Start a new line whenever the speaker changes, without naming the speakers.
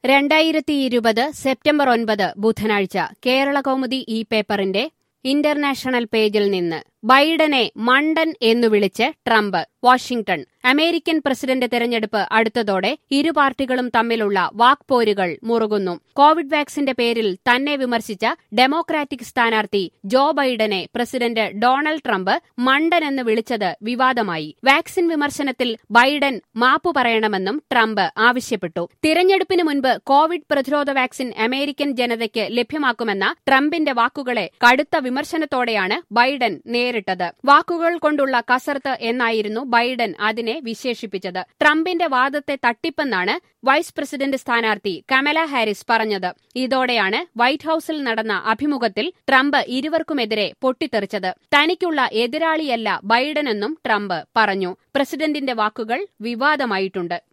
രണ്ടായിരത്തി ഇരുപത് സെപ്റ്റംബർ ഒൻപത് ബുധനാഴ്ച കേരള കൗമുദി ഈ പേപ്പറിന്റെ ഇന്റർനാഷണൽ പേജിൽ നിന്ന് ബൈഡനെ മണ്ടൻ എന്നു വിളിച്ച് ട്രംപ് വാഷിംഗ്ടൺ അമേരിക്കൻ പ്രസിഡന്റ് തെരഞ്ഞെടുപ്പ് അടുത്തതോടെ ഇരു പാർട്ടികളും തമ്മിലുള്ള വാക്പോരുകൾ മുറുകുന്നു കോവിഡ് വാക്സിന്റെ പേരിൽ തന്നെ വിമർശിച്ച ഡെമോക്രാറ്റിക് സ്ഥാനാർത്ഥി ജോ ബൈഡനെ പ്രസിഡന്റ് ഡൊണാൾഡ് ട്രംപ് മണ്ടൻ എന്ന് വിളിച്ചത് വിവാദമായി വാക്സിൻ വിമർശനത്തിൽ ബൈഡൻ മാപ്പു പറയണമെന്നും ട്രംപ് ആവശ്യപ്പെട്ടു തിരഞ്ഞെടുപ്പിന് മുൻപ് കോവിഡ് പ്രതിരോധ വാക്സിൻ അമേരിക്കൻ ജനതയ്ക്ക് ലഭ്യമാക്കുമെന്ന ട്രംപിന്റെ വാക്കുകളെ കടുത്ത വിമർശനത്തോടെയാണ് ബൈഡൻ നേരിട്ടത് വാക്കുകൾ കൊണ്ടുള്ള കസർത്ത് എന്നായിരുന്നു ബൈഡൻ അതിനെ വിശേഷിപ്പിച്ചത് ട്രംപിന്റെ വാദത്തെ തട്ടിപ്പെന്നാണ് വൈസ് പ്രസിഡന്റ് സ്ഥാനാർത്ഥി കമല ഹാരിസ് പറഞ്ഞത് ഇതോടെയാണ് വൈറ്റ് ഹൌസിൽ നടന്ന അഭിമുഖത്തിൽ ട്രംപ് ഇരുവർക്കുമെതിരെ പൊട്ടിത്തെറിച്ചത് തനിക്കുള്ള എതിരാളിയല്ല ബൈഡനെന്നും ട്രംപ് പറഞ്ഞു പ്രസിഡന്റിന്റെ വാക്കുകൾ വിവാദമായിട്ടുണ്ട്